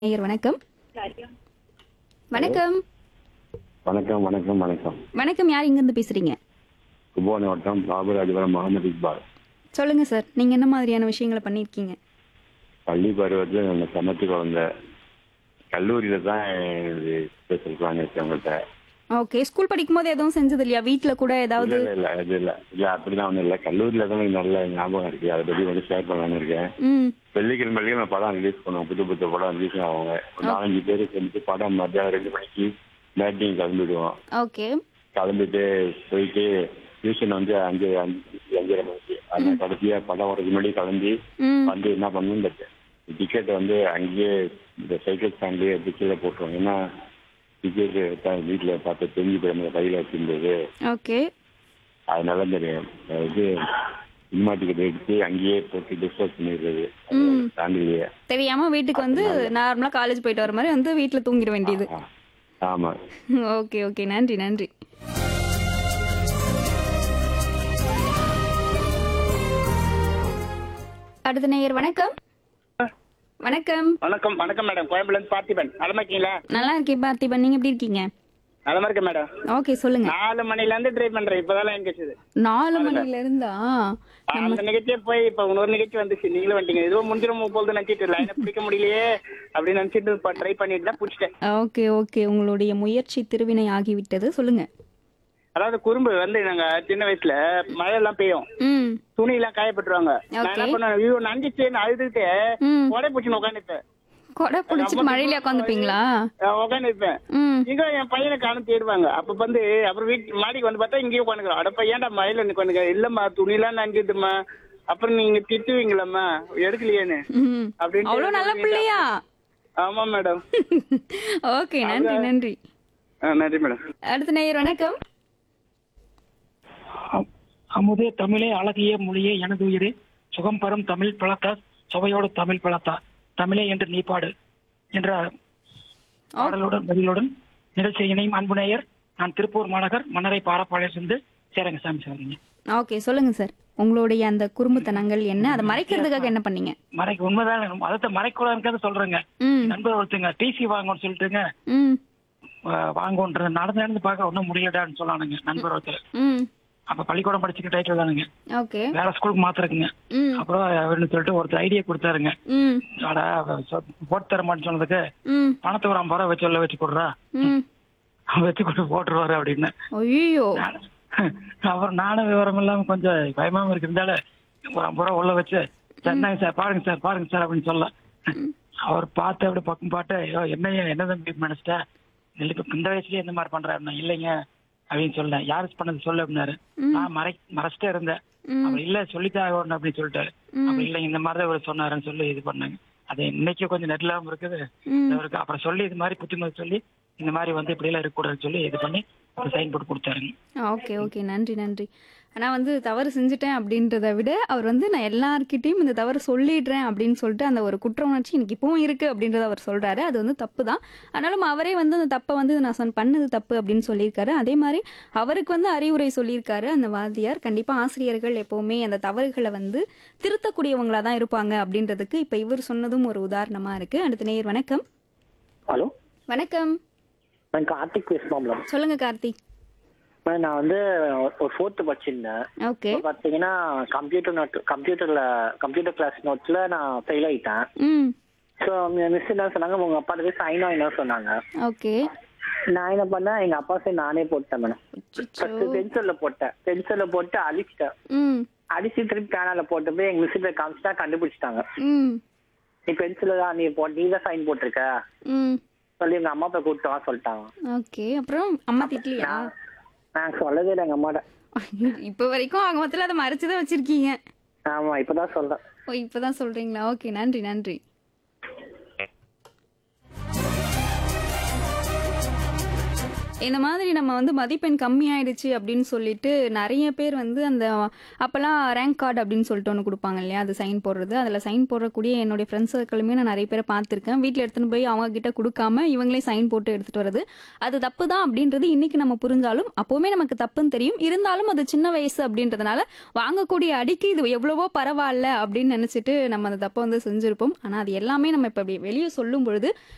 நேயர் வணக்கம் வணக்கம் வணக்கம் வணக்கம் வணக்கம் வணக்கம் யார் இங்கிருந்து பேசுறீங்க கும்போணி வட்டம் பாபுராஜபுரம் முகமது இக்பால் சொல்லுங்க சார் நீங்க என்ன மாதிரியான விஷயங்களை பண்ணிருக்கீங்க பள்ளி பருவத்தில் நல்ல சமத்து குழந்தை கல்லூரியில தான் இது ஸ்பெஷல் வாங்கியிருக்கேன் உங்கள்கிட்ட ஓகே ஸ்கூல் படிக்கும் போது எதுவும் செஞ்சது இல்லையா வீட்ல கூட ஏதாவது இல்ல இல்ல இது இல்ல இல்ல அப்படிலாம் ஒண்ணும் இல்ல கல்லூரியில தான் எனக்கு நல்ல ஞாபகம் இருக்கு அதை பத்தி வந்து ஷேர் பண்ணலாம்னு இருக்கேன் ம் வெள்ளிக்கிழமை வெள்ளிக்கிழமை படம் ரிலீஸ் பண்ணுவோம் புது புது படம் ரிலீஸ் ஆவாங்க ஒரு நாலஞ்சு பேர் சேர்ந்துட்டு படம் மத்தியானம் ரெண்டு மணிக்கு மேட்டிங் கிளம்பிடுவோம் ஓகே கிளம்பிட்டு போயிட்டு டியூஷன் வந்து அஞ்சு அஞ்சு அஞ்சரை மணிக்கு அந்த கடைசியா படம் வரதுக்கு முன்னாடி கிளம்பி ம் வந்து என்ன பண்ணும் இந்த டிக்கெட் வந்து அங்கேயே இந்த சைக்கிள் ஸ்டாண்ட்லயே டிக்கெட்ல போட்டுருவோம் ஏன்னா டிக்கெட் வீட்டுல பார்த்து தெரிஞ்சு போய் கையில வச்சிருந்தது ஓகே அதனால இந்த அஹ், இது சினிமா டிக்கெட் எடுத்து அங்கேயே போட்டு டிஸ்போஸ் பண்ணிடுறது ம். தாண்டிலேயே தெரியாம வீட்டுக்கு வந்து நார்மலா காலேஜ் போயிட்டு வர மாதிரி வந்து வீட்ல தூங்கிட வேண்டியது ஆ, ஆமா ஓகே ஓகே நன்றி நன்றி அடுத்த நேயர் வணக்கம் வணக்கம் வணக்கம் வணக்கம் மேடம் கோயம்புல இருந்து பார்த்திபன் நலமா இருக்கீங்களா நல்லா இருக்கேன் பார்த்திபன் நீங்க எப்படி இருக்கீங்க நலமா இருக்கேன் மேடம் ஓகே சொல்லுங்க நாலு மணில இருந்து ட்ரை பண்றேன் இப்பதான் எங்கச்சுது நாலு மணில இருந்தா அந்த நிகழ்ச்சியே போய் இப்ப இன்னொரு நிகழ்ச்சி வந்துச்சு நீங்களும் வந்துட்டீங்க இதுவும் முடிஞ்சிடும் போகுது நினைச்சிட்டு லைனை பிடிக்க முடியலையே அப்படின்னு நினைச்சிட்டு இப்ப ட்ரை பண்ணிட்டு தான் பிடிச்சிட்டேன் ஓகே ஓகே உங்களுடைய முயற்சி திருவினை ஆகிவிட்டது சொல்லுங்க அதாவது குறும்பு வந்து நாங்க சின்ன வயசுல மழை எல்லாம் பெய்யும் ம் துணி எல்லாம் காயப்பட்டுருவாங்க நான் என்ன பண்ணுவேன் ஐயோ நஞ்சிச்சேன்னு அழுதுட்டு ம் கொடை பிடிச்சி உட்காந்துப்பேன் கொடை பிடிச்சிட்டு மழையில உட்காந்துப்பீங்களா உட்காந்துருப்பேன் ம் இங்க என் பையனை காணும் தேடுவாங்க அப்ப வந்து அப்புறம் வீட்டு மாடிக்கு வந்து பார்த்தா இங்கேயும் உட்காந்துக்கிறோம் அடப்ப ஏன்டா மழையில உட்காந்துக்க இல்லம்மா துணிலாம் நஞ்சுதும்மா அப்புறம் நீங்க திட்டுவீங்களம்மா எடுக்கலையேன்னு ம் அப்படின்னு அவ்வளோ நல்ல பிள்ளையா ஆமா மேடம் ஓகே நன்றி நன்றி நன்றி மேடம் அடுத்த நேயர் வணக்கம் அமுதே தமிழே அழகிய மொழியே எனது உயிரே சுகம் பெறும் தமிழ் பழத்தா சுவையோடு தமிழ் பழத்தா தமிழே என்று நீ பாடு என்ற பாடலுடன் பதிலுடன் நிகழ்ச்சி இணையும் அன்பு நேயர் நான் திருப்பூர் மாநகர் மன்னரை பாரப்பாளையிலிருந்து சேரங்கசாமி சொல்றீங்க ஓகே சொல்லுங்க சார் உங்களுடைய அந்த குறும்புத்தனங்கள் என்ன அதை மறைக்கிறதுக்காக என்ன பண்ணீங்க மறைக்க உண்மைதான் அதை மறைக்கூடாதுன்னு சொல்றேங்க ம் நண்பர் ஒருத்தங்க டிசி வாங்கணும்னு சொல்லிட்டுங்க ம் அஹ், வாங்கோன்றது நடந்து நடந்து பார்க்க ஒன்றும் முடியலடான்னு சொன்னானுங்க நண்பர் ஒருத்தர் ம் அப்ப பள்ளிக்கூடம் படிச்சுக்க டைட்டில் தானுங்க ஓகே வேற ஸ்கூலுக்கு மாத்திருக்குங்க ம் அப்புறம் அவர்னு சொல்லிட்டு ஒருத்தர் ஐடியா கொடுத்தாருங்க ம் அடா சொ- போட்டு தர மாட்டேன்னு சொன்னதுக்கு ம் பணத்தை ஒரு ஐம்பது ரூபா வச்சு உள்ள வச்சு கொடுறா ம் வச்சு கொண்டு போட்டுருவாரு அப்படின்னு ஐயோ அப்புறம் நானும் விவரம் இல்லாம கொஞ்சம் பயமாம இருக்கிறதால ஒரு ஐம்பது ரூபா உள்ள வச்சு சென்னாங்க சார் பாருங்க சார் பாருங்க சார் அப்படின்னு சொல்ல அவர் பார்த்து அப்படி பக்கம் பார்த்து ஐயோ என்ன என்ன தம்பி நினைச்சிட்டா இல்லைக்கு இந்த வயசுலயே இந்த மாதிரி பண்றாருன்னா இல்லைங்க அப்படின்னு சொல்ல யாரு பண்ணது சொல்லு அப்படின்னாரு நான் மறை மறைச்சிட்டே இருந்தேன் ம். அவர் இல்ல சொல்லித்தான் ஆகணும் அப்படின்னு சொல்லிட்டாரு அப்ப இல்ல இந்த மாதிரி தான் இவர் சொன்னாருன்னு சொல்லி இது பண்ணாங்க அது இன்னைக்கு கொஞ்சம் நெட்லாம இருக்குது ம் அவருக்கு அப்புறம் சொல்லி இது மாதிரி புத்திமதி சொல்லி இந்த மாதிரி வந்து இப்படி எல்லாம் இருக்கக்கூடாதுன்னு சொல்லி இது பண்ணி சைன் போட்டு கொடுத்தாருங்க ஓகே ஓகே நன்றி நன்றி ஆனால் வந்து தவறு செஞ்சுட்டேன் அப்படின்றத விட அவர் வந்து நான் எல்லார்கிட்டயும் இந்த தவறு சொல்லிடுறேன் அப்படின்னு சொல்லிட்டு அந்த ஒரு குற்ற உணர்ச்சி எனக்கு இப்பவும் இருக்கு அப்படின்றத அவர் சொல்றாரு அது வந்து தப்பு தான் ஆனாலும் அவரே வந்து அந்த தப்பை வந்து நான் சொன்ன பண்ணது தப்பு அப்படின்னு சொல்லியிருக்காரு அதே மாதிரி அவருக்கு வந்து அறிவுரை சொல்லியிருக்காரு அந்த வாத்தியார் கண்டிப்பா ஆசிரியர்கள் எப்பவுமே அந்த தவறுகளை வந்து திருத்தக்கூடியவங்களா தான் இருப்பாங்க அப்படின்றதுக்கு இப்ப இவர் சொன்னதும் ஒரு உதாரணமா இருக்கு அடுத்த நேயர் வணக்கம் ஹலோ வணக்கம் நான் கார்த்திக் பேசுமாம்ல சொல்லுங்க கார்த்திக் நான் வந்து ஒரு ஃபோர்த்து படிச்சிருந்தேன் ஓகே இப்போ பார்த்தீங்கன்னா கம்ப்யூட்டர் நோட் கம்ப்யூட்டர்ல கம்ப்யூட்டர் கிளாஸ் நோட்ல நான் ஃபெயில் ஆயிட்டேன் ம் ஸோ மிஸ் என்ன சொன்னாங்க உங்க அப்பா போய் சைன் வாங்கினா சொன்னாங்க ஓகே நான் என்ன பண்ணேன் எங்க அப்பா சைன் நானே போட்டேன் மேடம் அச்சச்சோ. ஃபர்ஸ்ட் பென்சில்ல போட்டேன் பென்சில்ல போட்டு அழிச்சிட்டேன் ம் அடிச்சு திருப்பி பேனால போட்டு போய் எங்க மிஸ் போய் காமிச்சிட்டா கண்டுபிடிச்சிட்டாங்க ம் நீ பென்சில் தான் நீ போட்டு நீ தான் சைன் போட்டிருக்க ம் சொல்லி எங்க அம்மா போய் கூப்பிட்டு வா சொல்லிட்டாங்க ஓகே அப்புறம் அம்மா திட்டலையா நான் சொல்லவே இல்லை எங்க அம்மாட்ட இப்போ வரைக்கும் ஆக மொத்தத்தில் அதை மறைச்சு தான் வச்சிருக்கீங்க ஆமா இப்பதான் சொல்றேன் ஓ இப்போதான் சொல்றீங்களா ஓகே நன்றி நன்றி இந்த மாதிரி நம்ம வந்து மதிப்பெண் கம்மி ஆயிடுச்சு அப்படின்னு சொல்லிட்டு நிறைய பேர் வந்து அந்த அப்போல்லாம் ரேங்க் கார்டு அப்படின்னு சொல்லிட்டு ஒன்று கொடுப்பாங்க இல்லையா அது சைன் போடுறது அதில் சைன் போடக்கூடிய என்னுடைய ஃப்ரெண்ட்ஸ் சர்க்கிளுமே நான் நிறைய பேரை பார்த்துருக்கேன் வீட்டில் எடுத்துன்னு போய் அவங்க கிட்ட கொடுக்காம இவங்களே சைன் போட்டு எடுத்துட்டு வர்றது அது தப்பு தான் அப்படின்றது இன்னைக்கு நம்ம புரிஞ்சாலும் அப்போவுமே நமக்கு தப்புன்னு தெரியும் இருந்தாலும் அது சின்ன வயசு அப்படின்றதுனால வாங்கக்கூடிய அடிக்கு இது எவ்வளவோ பரவாயில்ல அப்படின்னு நினைச்சிட்டு நம்ம அந்த தப்பை வந்து செஞ்சிருப்போம் ஆனால் அது எல்லாமே நம்ம இப்போ இப்படி வெளியே சொல்லும் பொழுது